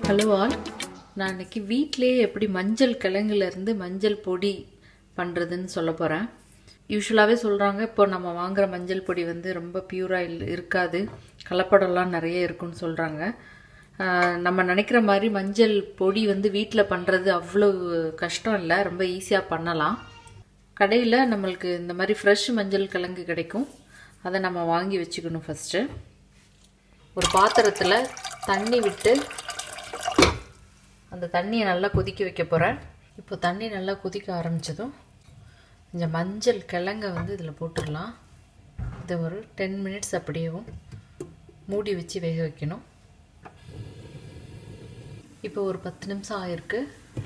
hello all நான் இன்னைக்கு வீட்டிலேயே எப்படி மஞ்சள் கிழங்குலேருந்து மஞ்சள் பொடி பண்ணுறதுன்னு சொல்ல போகிறேன் யூஸ்வலாகவே சொல்கிறாங்க இப்போ நம்ம வாங்குற மஞ்சள் பொடி வந்து ரொம்ப பியூராக இல் இருக்காது கலப்படம்லாம் நிறைய இருக்குன்னு சொல்கிறாங்க நம்ம நினைக்கிற மாதிரி மஞ்சள் பொடி வந்து வீட்டில் பண்ணுறது அவ்வளோ கஷ்டம் இல்லை ரொம்ப ஈஸியாக பண்ணலாம் கடையில் நம்மளுக்கு இந்த மாதிரி ஃப்ரெஷ் மஞ்சள் கிழங்கு கிடைக்கும் அதை நம்ம வாங்கி வச்சுக்கணும் ஃபஸ்ட்டு ஒரு பாத்திரத்தில் தண்ணி விட்டு அந்த தண்ணியை நல்லா கொதிக்க வைக்க போகிறேன் இப்போ தண்ணி நல்லா கொதிக்க ஆரம்பித்ததும் கொஞ்சம் மஞ்சள் கிழங்க வந்து இதில் போட்டுடலாம் இதை ஒரு டென் மினிட்ஸ் அப்படியேவும் மூடி வச்சு வேக வைக்கணும் இப்போ ஒரு பத்து நிமிஷம் ஆயிருக்கு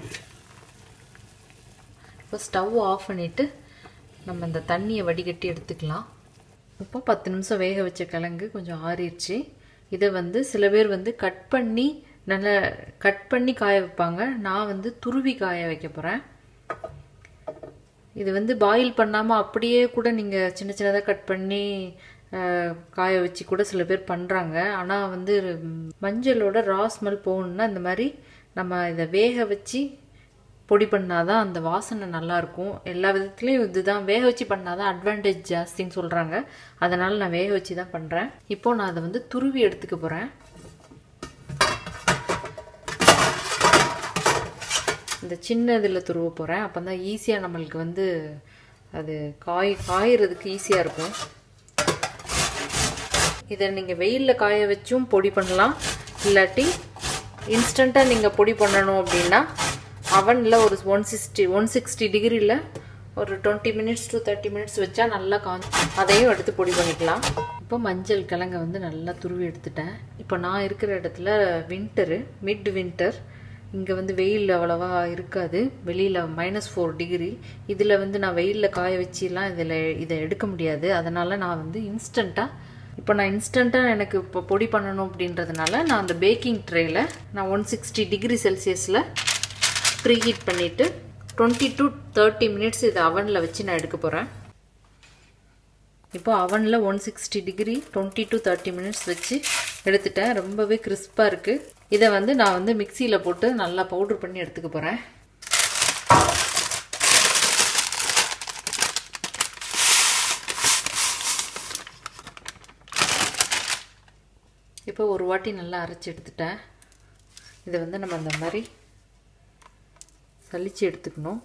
இப்போ ஸ்டவ் ஆஃப் பண்ணிவிட்டு நம்ம இந்த தண்ணியை வடிகட்டி எடுத்துக்கலாம் இப்போ பத்து நிமிஷம் வேக வச்ச கிழங்கு கொஞ்சம் ஆறிடுச்சு இதை வந்து சில பேர் வந்து கட் பண்ணி நல்லா கட் பண்ணி காய வைப்பாங்க நான் வந்து துருவி காய வைக்க போகிறேன் இது வந்து பாயில் பண்ணாமல் அப்படியே கூட நீங்கள் சின்ன சின்னதாக கட் பண்ணி காய வச்சு கூட சில பேர் பண்ணுறாங்க ஆனால் வந்து மஞ்சளோட ரா ஸ்மெல் போகணுன்னா இந்த மாதிரி நம்ம இதை வேக வச்சு பொடி பண்ணாதான் அந்த வாசனை நல்லாயிருக்கும் எல்லா விதத்துலேயும் இதுதான் வேக வச்சு பண்ணாதான் அட்வான்டேஜ் ஜாஸ்தின்னு சொல்கிறாங்க அதனால் நான் வேக வச்சு தான் பண்ணுறேன் இப்போது நான் அதை வந்து துருவி எடுத்துக்க போகிறேன் இந்த சின்ன இதில் துருவ போகிறேன் அப்போ தான் ஈஸியாக நம்மளுக்கு வந்து அது காய் காயறதுக்கு ஈஸியாக இருக்கும் இதை நீங்கள் வெயிலில் காய வச்சும் பொடி பண்ணலாம் இல்லாட்டி இன்ஸ்டண்ட்டாக நீங்கள் பொடி பண்ணணும் அப்படின்னா அவனில் ஒரு ஒன் சிக்ஸ்டி ஒன் சிக்ஸ்டி டிகிரியில் ஒரு twenty minutes to thirty minutes வச்சா நல்லா காஞ்சி அதையும் எடுத்து பொடி பண்ணிக்கலாம் இப்போ மஞ்சள் கிழங்க வந்து நல்லா துருவி எடுத்துட்டேன் இப்போ நான் இருக்கிற இடத்துல வின்டரு மிட் வின்டர் இங்கே வந்து வெயில் அவ்வளோவா இருக்காது வெளியில் மைனஸ் ஃபோர் டிகிரி இதில் வந்து நான் வெயிலில் காய வச்சிலாம் இதில் இதை எடுக்க முடியாது அதனால் நான் வந்து இன்ஸ்டண்ட்டாக இப்போ நான் இன்ஸ்டண்ட்டாக எனக்கு இப்போ பொடி பண்ணணும் அப்படின்றதுனால நான் அந்த பேக்கிங் ட்ரேயில் நான் ஒன் சிக்ஸ்டி டிகிரி செல்சியஸில் ப்ரீ ஹீட் பண்ணிவிட்டு டுவெண்ட்டி டு தேர்ட்டி மினிட்ஸ் இதை அவனில் வச்சு நான் எடுக்க போகிறேன் இப்போ அவனில் one sixty degree twenty to thirty minutes வச்சு எடுத்துட்டேன் ரொம்பவே கிறிஸ்பாக இருக்குது இதை வந்து நான் வந்து மிக்சியில் போட்டு நல்லா பவுட்ரு பண்ணி எடுத்துக்க போகிறேன் இப்போ ஒரு வாட்டி நல்லா அரைச்சி எடுத்துட்டேன் இதை வந்து நம்ம அந்த மாதிரி சலிச்சு எடுத்துக்கணும்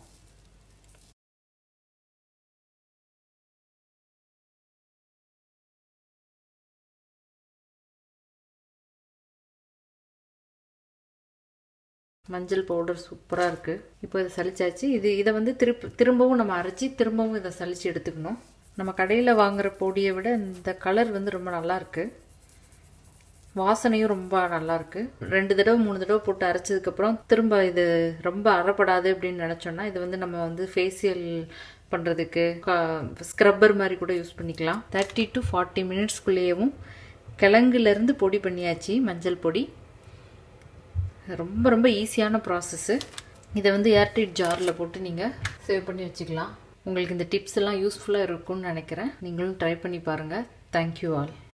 மஞ்சள் பவுடர் சூப்பராக இருக்குது இப்போ இதை சளிச்சாச்சு இது இதை வந்து திருப்ப திரும்பவும் நம்ம அரைச்சி திரும்பவும் இதை சளிச்சு எடுத்துக்கணும் நம்ம கடையில் வாங்குகிற பொடியை விட இந்த கலர் வந்து ரொம்ப நல்லாயிருக்கு வாசனையும் ரொம்ப நல்லாயிருக்கு ரெண்டு தடவை மூணு தடவை போட்டு அரைச்சதுக்கப்புறம் திரும்ப இது ரொம்ப அறப்படாது அப்படின்னு நினச்சோன்னா இது வந்து நம்ம வந்து ஃபேஷியல் பண்ணுறதுக்கு ஸ்க்ரப்பர் மாதிரி கூட யூஸ் பண்ணிக்கலாம் தேர்ட்டி டு ஃபார்ட்டி மினிட்ஸ்க்குள்ளேயும் கிழங்குலேருந்து பொடி பண்ணியாச்சு மஞ்சள் பொடி ரொம்ப ரொம்ப ஈஸியான ப்ராசஸ்ஸு இதை வந்து ஏர்டைட் ஜாரில் போட்டு நீங்கள் சேவ் பண்ணி வச்சுக்கலாம் உங்களுக்கு இந்த டிப்ஸ் எல்லாம் யூஸ்ஃபுல்லாக இருக்கும்னு நினைக்கிறேன் நீங்களும் ட்ரை பண்ணி பாருங்கள் தேங்க்யூ ஆல்